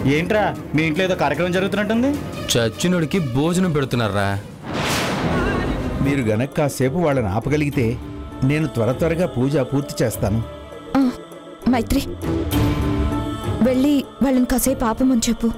ఏంట్రా మీ ఇంట్లో ఏదో కార్యక్రమం జరుగుతున్నట్టుంది చచ్చినోడికి భోజనం పెడుతున్నారా మీరు గనక కాసేపు వాళ్ళని ఆపగలిగితే నేను త్వర త్వరగా పూజ పూర్తి చేస్తాను ఆ, మైత్రి వెళ్ళి వాళ్ళని కాసేపు ఆపమని చెప్పు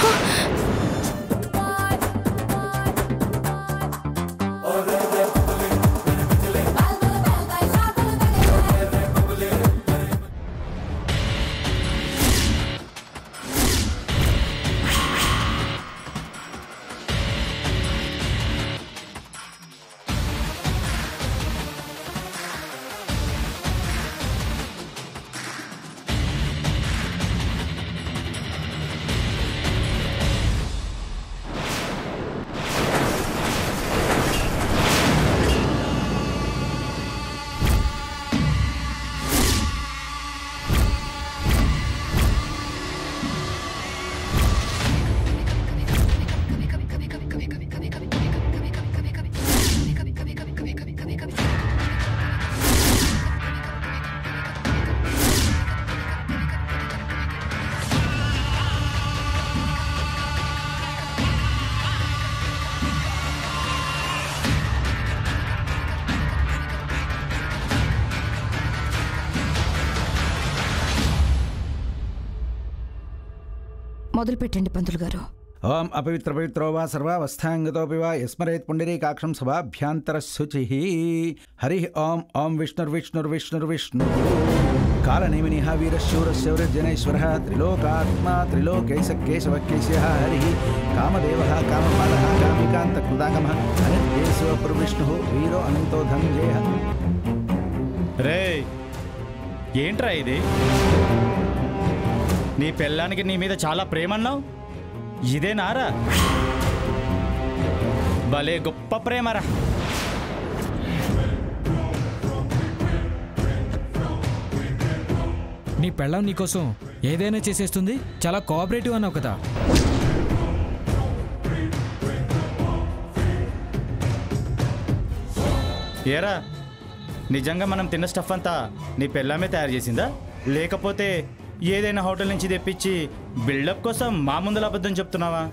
మొదలు పెట్టండి పంతులు గారు ఓం అపవిత్ర పవిత్రో వా సర్వావస్థాంగతోపి వా యస్మరేత్ పుండరీకాక్షం సభాభ్యాంతర శుచి హరి ఓం ఓం విష్ణుర్విష్ణుర్విష్ణుర్విష్ణు కాలనేమినిహ వీరశూరశౌరజనైశ్వర త్రిలోకాత్మా త్రిలోకైస కేశవ కేశ హరి కామదేవ కామపాల కామికాంత కృదాగమ అనిర్దేశోపురు విష్ణు వీరో అనంతో ధనంజయ రే ఏంట్రా ఇది నీ పెళ్ళానికి నీ మీద చాలా ప్రేమ అన్నావు ఇదే నారా భలే గొప్ప ప్రేమరా నీ పెళ్ళం నీకోసం ఏదైనా చేసేస్తుంది చాలా కోఆపరేటివ్ అన్నావు కదా ఏరా నిజంగా మనం తిన్న స్టఫ్ అంతా నీ పెళ్ళామే తయారు చేసిందా లేకపోతే ఏదైనా హోటల్ నుంచి తెప్పించి బిల్డప్ కోసం మా ముందల అబద్ధం చెప్తున్నావా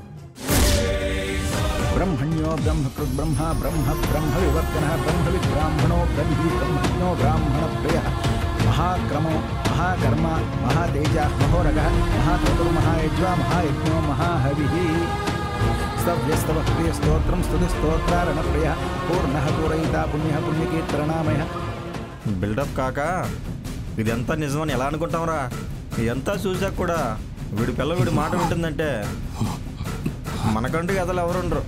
బ్రహ్మణ్యో బ్రహ్మకృత్ బ్రహ్మ బ్రహ్మ బ్రహ్మ వివర్తన బ్రహ్మ విబ్రాహ్మణో బ్రహ్మీ బ్రహ్మణ్యో బ్రాహ్మణ ప్రియ మహాక్రమో మహాకర్మ మహాతేజ మహోరగ మహాకృతురు మహాయజ్వా మహాయజ్ఞో మహాహవి స్తవ్యస్తవ ప్రియ స్తోత్రం స్తుతి స్తోత్రారణ ప్రియ పూర్ణ పూరయిత పుణ్య పుణ్యకీర్తనామయ బిల్డప్ కాక ఇదంతా నిజమని ఎలా అనుకుంటాంరా ఇదంతా చూసాక కూడా వీడి పిల్ల వీడి మాట వింటుందంటే మనకంటూ కథలు ఎవరుండరు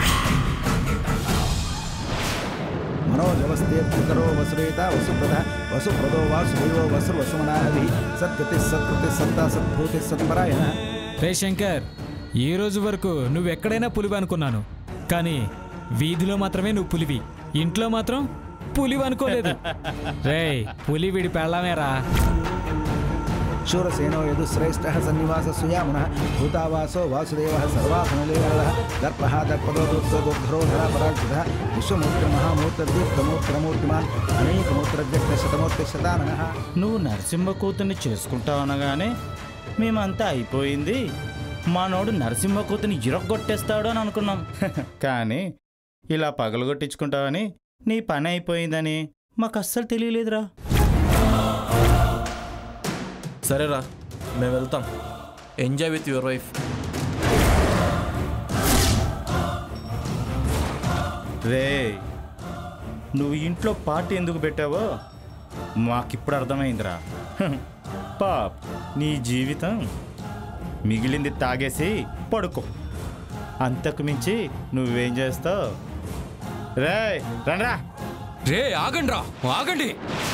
మనోజవస్తే పుతరో వసురేత వసుప్రద వసుప్రదో వాసుదేవో వసు వసుమనాహవి సద్గతి సత్కృతి సత్తా సద్భూతి సత్పరాయణ రే శంకర్ ఈ రోజు వరకు నువ్వు ఎక్కడైనా పులివి అనుకున్నాను కానీ వీధిలో మాత్రమే నువ్వు పులివి ఇంట్లో మాత్రం పులివి అనుకోలేదు రే పులి వీడి పెళ్ళామేరా శూరసేనో యదు శ్రేష్ఠ సన్నివాస సుయామున భూతావాసో వాసుదేవ సర్వాసనలేవర దర్ప దర్పదో దుర్ధరోధర పరాక్షిత విశ్వమూర్తి మహామూర్తి దీప్తమూర్తిరమూర్తిమాన్ అనేకమూర్తిరవ్యక్త శతమూర్తి శతానన నువ్వు నరసింహ కూతుర్ని చేసుకుంటావు అనగానే మేమంతా అయిపోయింది మానోడు నరసింహ కూతుర్ని ఇరగొట్టేస్తాడు అని అనుకున్నాం కానీ ఇలా పగలగొట్టించుకుంటావని నీ పని అయిపోయిందని మాకు అస్సలు తెలియలేదురా సరేరా మేము వెళ్తాం ఎంజాయ్ విత్ యువర్ వైఫ్ రే నువ్వు ఇంట్లో పార్టీ ఎందుకు పెట్టావో మాకిప్పుడు అర్థమైందిరా పాప్ నీ జీవితం మిగిలింది తాగేసి పడుకో అంతకు మించి నువ్వేం చేస్తావు రే రండ్రా రే ఆగండి రా ఆగండి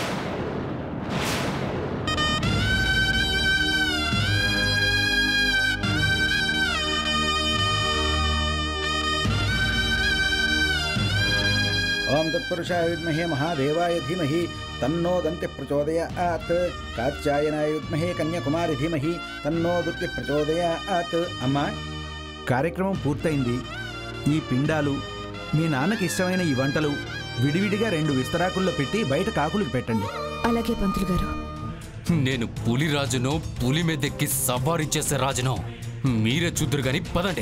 ఓం తత్పురుషాయ విద్మహే మహాదేవాయ ధీమహి తన్నో దంతి ప్రచోదయాత్ కాత్యాయనాయ విద్మహే కన్యాకుమారి ధీమహి తన్నో దుర్తి ప్రచోదయాత్ అమ్మా కార్యక్రమం పూర్తయింది ఈ పిండాలు మీ నాన్నకి ఇష్టమైన ఈ వంటలు విడివిడిగా రెండు విస్తరాకుల్లో పెట్టి బయట కాకులకు పెట్టండి అలాగే పంతులు గారు నేను పులి రాజును పులి మీదెక్కి సవారీ చేసే రాజును మీరే చూద్దరు గాని పదండి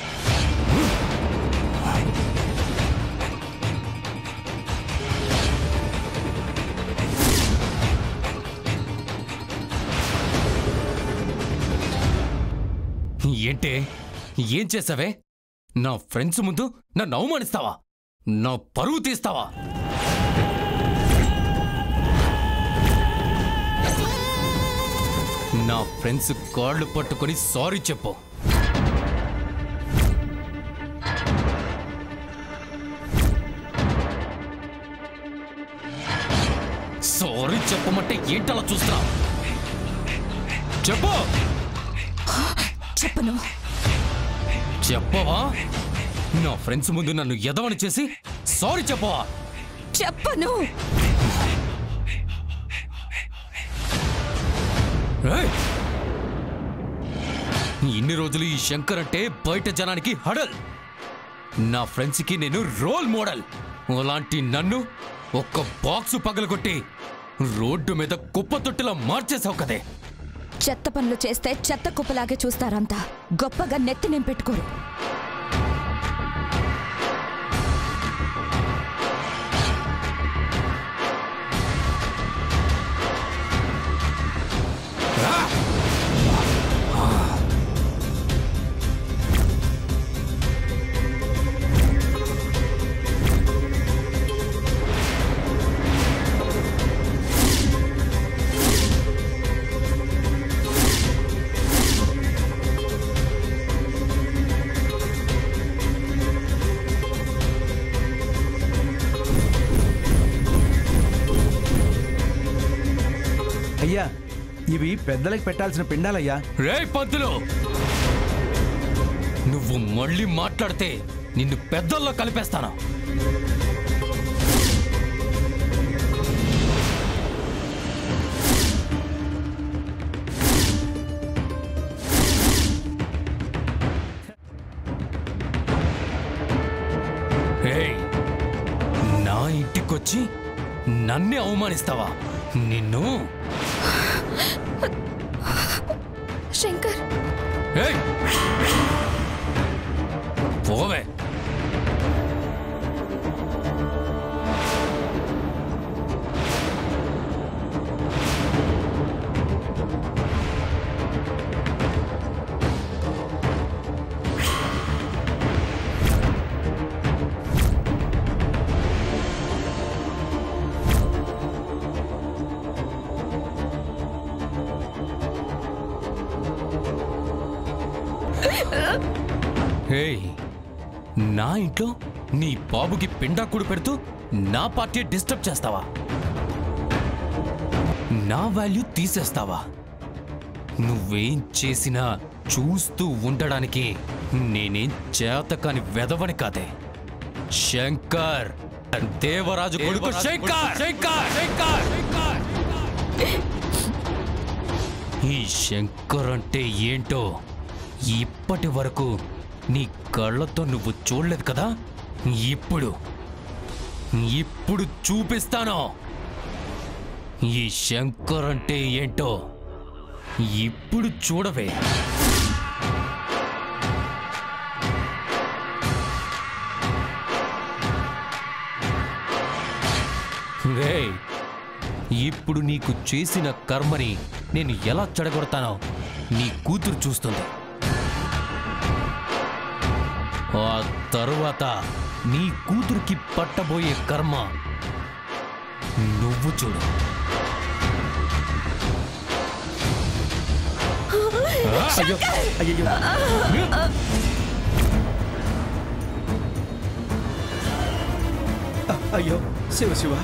ఏంటే ఏం చేసావే నా ఫ్రెండ్స్ ముందు నన్ను అవమానిస్తావా నా పరువు తీస్తావా నా ఫ్రెండ్స్ కాళ్ళు పట్టుకొని సారీ చెప్పు సారీ చెప్పమంటే ఏంటలా చూస్తున్నా చెప్పు చెప్పను చెప్పవా నా ఫ్రెండ్స్ ముందు నన్ను ఎదవని చేసి సారీ చెప్పవా చెప్పను ఏయ్! ఇన్ని రోజులు ఈ శంకర్ అంటే బయట జనానికి హడల్ నా ఫ్రెండ్స్కి నేను రోల్ మోడల్ అలాంటి నన్ను ఒక్క బాక్సు పగలగొట్టి రోడ్డు మీద కుప్ప తొట్టిలా మార్చేసావు కదే చెత్త పనులు చేస్తే చెత్త కుప్పలాగే చూస్తారంతా గొప్పగా నెత్తి నేను పెట్టుకోరు అయ్యా ఇవి పెద్దలకు పెట్టాల్సిన పిండాలయ్యా రే పంతులు నువ్వు మళ్ళీ మాట్లాడితే నిన్ను పెద్దల్లో కలిపేస్తాను ఏయ్, నా ఇంటికొచ్చి నన్నే అవమానిస్తావా నిన్ను శంకర్ ఏయ్ పోవే ఏయ్ నా ఇంట్లో నీ బాబుకి పిండాకుడు పెడుతూ నా పార్టీ డిస్టర్బ్ చేస్తావా నా వాల్యూ తీసేస్తావా నువ్వేం చేసినా చూస్తూ ఉండడానికి నేనేం చేతకాని వెదవని కాదే శంకర్ దేవరాజు కొడుకు శంకర్ శంకర్ శంకర్ శంకర్ ఈ శంకర్ అంటే ఏంటో ఇప్పటి వరకు నీ కళ్ళతో నువ్వు చూడలేదు కదా ఇప్పుడు ఇప్పుడు చూపిస్తాను ఈ శంకర్ అంటే ఏంటో ఇప్పుడు చూడవే రేయ్ ఇప్పుడు నీకు చేసిన కర్మని నేను ఎలా చెడగొడతానో నీ కూతురు చూస్తుంది ఆ తరువాత నీ కూతురికి పట్టబోయే కర్మ నువ్వు చూడు అయ్యో అయ్యో అయ్యో శివ శివ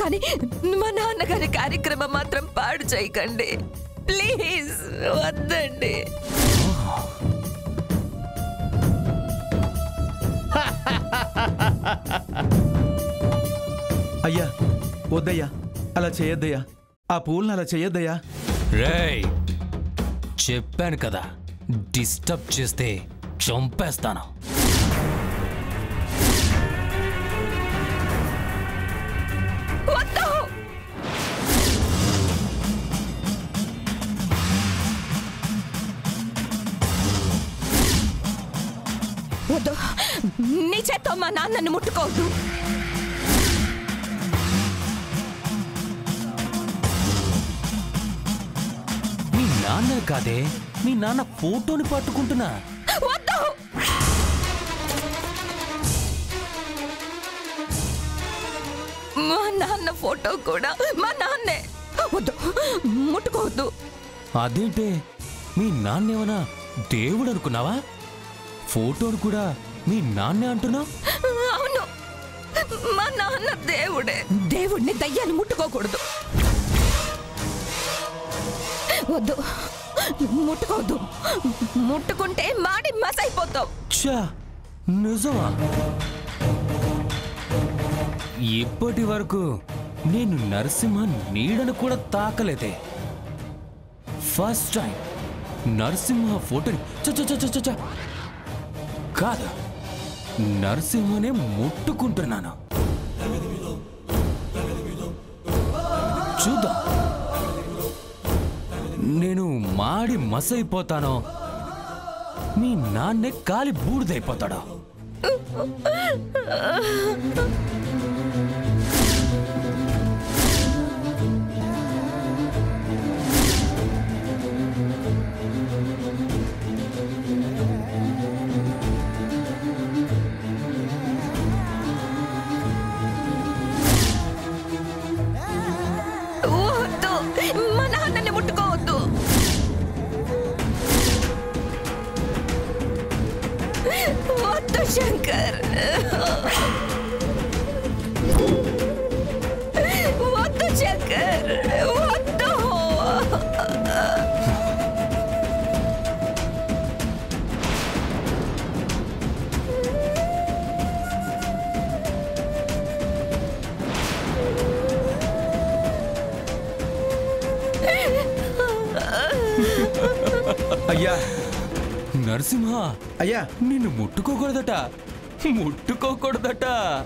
కానీ మా నాన్నగారి కార్యక్రమం మాత్రం పాడు చేయకండి ప్లీజ్ వద్దండి అయ్యా వద్దయ్యా అలా చేయొద్దయ్యా ఆ పూలను అలా చేయొద్దయ్యా రేయ్ చెప్పాను కదా డిస్టర్బ్ చేస్తే చంపేస్తాను వద్దు వద్దు నీ చేత్తో మా నాన్నని ముట్టుకోవద్దు మీ నాన్న కాదే మీ నాన్న ఫోటోని పట్టుకుంటున్నా వద్దు మా నాన్న ఫోటో కూడా మా నాన్నే వద్దు ముట్టుకోవద్దు అదేంటే మీ నాన్నేమన్నా దేవుడు అనుకున్నావా ఫోటోను కూడా మీ నాన్నే అంటున్నావు అవును మా నాన్న దేవుడే దేవుడిని దయ్యాన్ని ముట్టుకోకూడదు వద్దు ముట్టుకోవద్దు ముట్టుకుంటే మాడి మసైపోతావు ఛా నిజమా ఇప్పటి వరకు నేను నరసింహ నీడను కూడా తాకలేదే ఫస్ట్ టైం నరసింహ ఫోటోని చ చ చ చ చ చ. కాదు నరసింహనే ముట్టుకుంటున్నాను చూద్దాం నేను మాడి మసైపోతానో మీ నాన్నే కాలి బూడిదైపోతాడా వద్దు మా నాన్నని ముట్టుకోవద్దు వద్దు శంకర్ వద్దు శంకర్ వద్దు అయ్యా నరసింహ అయ్యా నిన్ను ముట్టుకోకూడదట ముట్టుకోకూడదట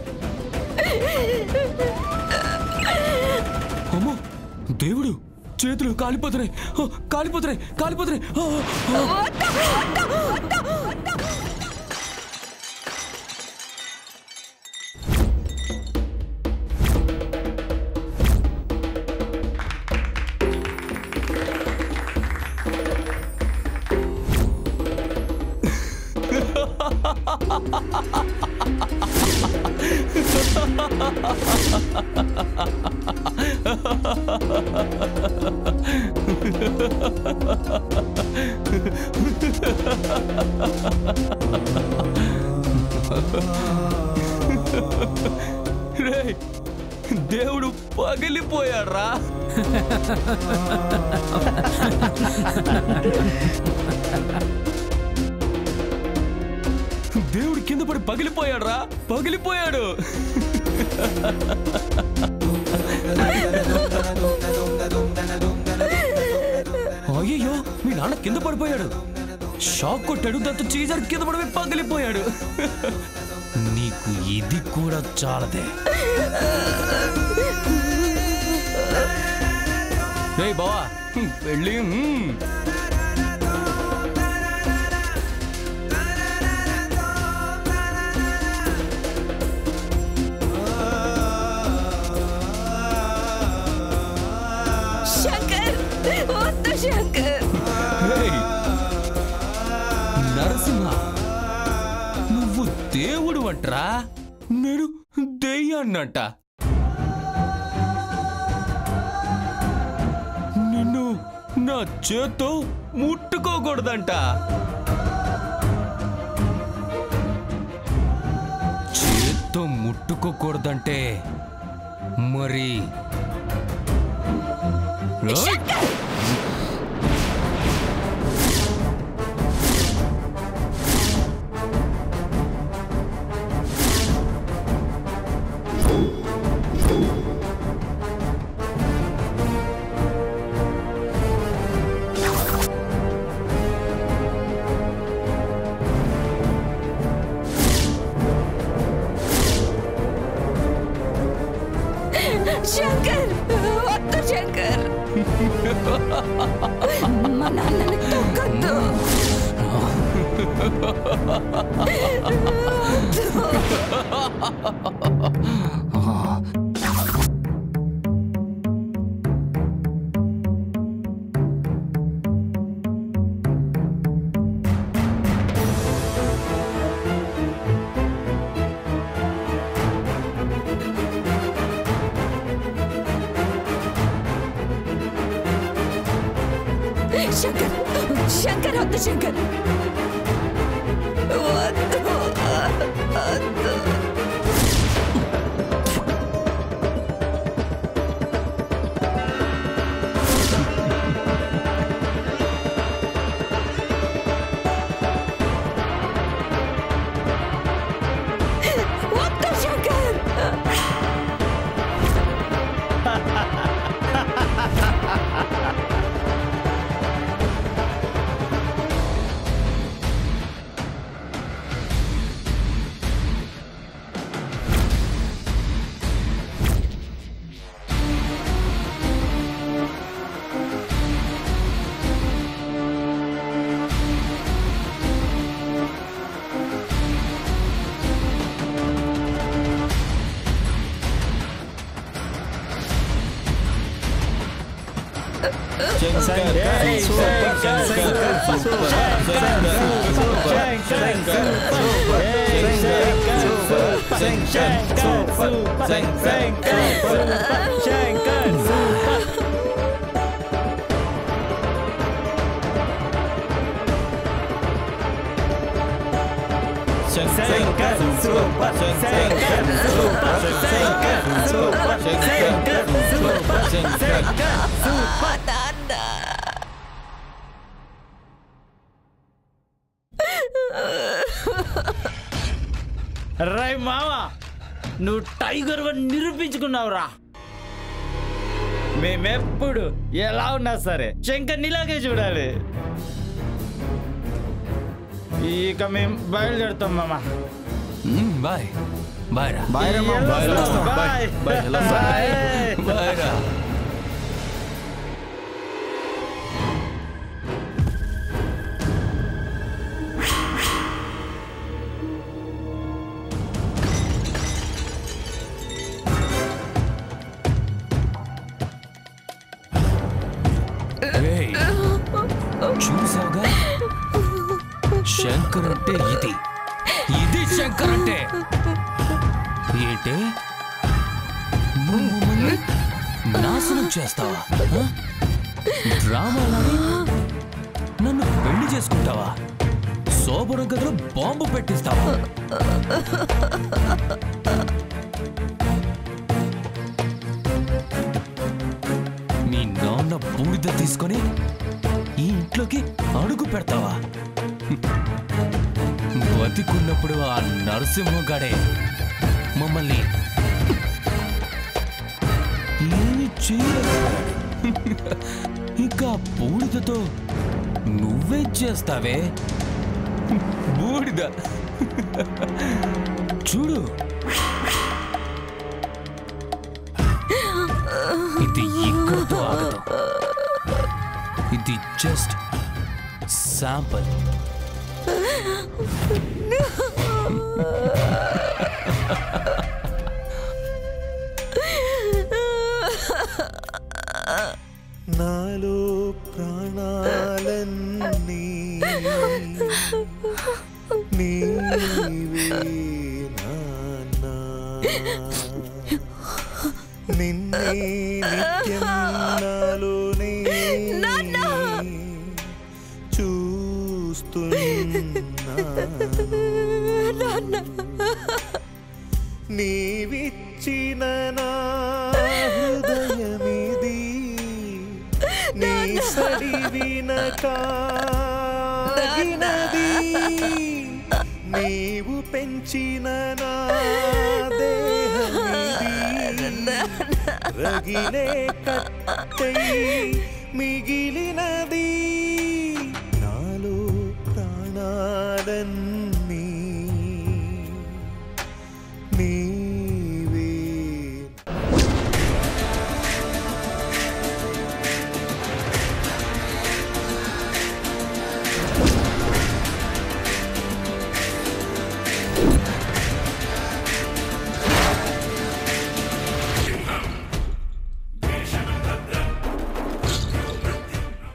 అమ్మో దేవుడు చేతులు కాలిపోతున్నాయి ఆ, కాలిపోతున్నాయి కాలిపోతున్నాయి ఆ, ఆ. వద్దు వద్దు వద్దు వద్దు రేయ్, దేవుడు పగిలిపోయాడ్రా దేవుడు కింద పడి పగిలిపోయాడ్రా పగిలిపోయాడు అయ్యయ్యో మీ నాన్న కింద పడిపోయాడు షాక్ కొట్టాడు దాంతో చీజర్ కింద పడిపోయి పగిలిపోయాడు నీకు ఇది కూడా చాలదే రే బావా వెళ్ళి మ్మ్. శంకర్ వద్దు శంకర్ రేయ్, నరసింహ నువ్వు దేవుడు అంటరా నేను దెయ్యాన్నంట నిన్ను నా చేత్తో ముట్టుకోకూడదంట చేత్తో ముట్టుకోకూడదంటే మరి ఓయ్! శంకర్ వద్దు శంకర్ మా నాన్నని తొక్కద్దు శంకర్ శంకర్ వద్దు శంకర్ వద్దు వద్దు వద్దు శంకర్ నాన్న రై మావా నువ్వు టైగర్ నిరూపించుకున్నావురా మేమెప్పుడు ఎలా ఉన్నా సరే శంకర్ నీలాగే చూడాలి ఇక మేము బయలుదేరుతాం మామ మ్మ్, బాయ్ బాయ్ రా బాయ్ రా మామ. బాయ్ రా. Bye bye, hello, bye bye రా ఏయ్, చూసావుగా శంకర్ అంటే ఇది ఇది శంకర్ అంటే ఏంటే నువ్వు మమ్మల్ని నాశనం చేస్తావా ఆ? డ్రామాలని నన్ను పెళ్లి చేసుకుంటావా శోభనం గదిలో బాంబు పెట్టిస్తావా మీ నాన్న బూడిద తీసుకొని ఈ ఇంట్లోకి అడుగు పెడతావా బతికున్నప్పుడు ఆ నరసింహగాడే మమ్మల్ని ఏమి చేయలేదు ఇంకా బూడిదతో నువ్వే చేస్తావే బూడిద చూడు ఇది ఇక్కడితో ఆగదు ఇది జస్ట్ శాంపుల్ నాలో ప్రాణాలన్నీ నీవే నాన్నా నిన్నే నిత్యం నాలోనే చూస్తున్నాను నీవిచ్చిన నా కాగినది నీవు పెంచిన నా దేహమిది రగిలే కట్టై మిగిలినది నాలో ప్రాణాలన్నీ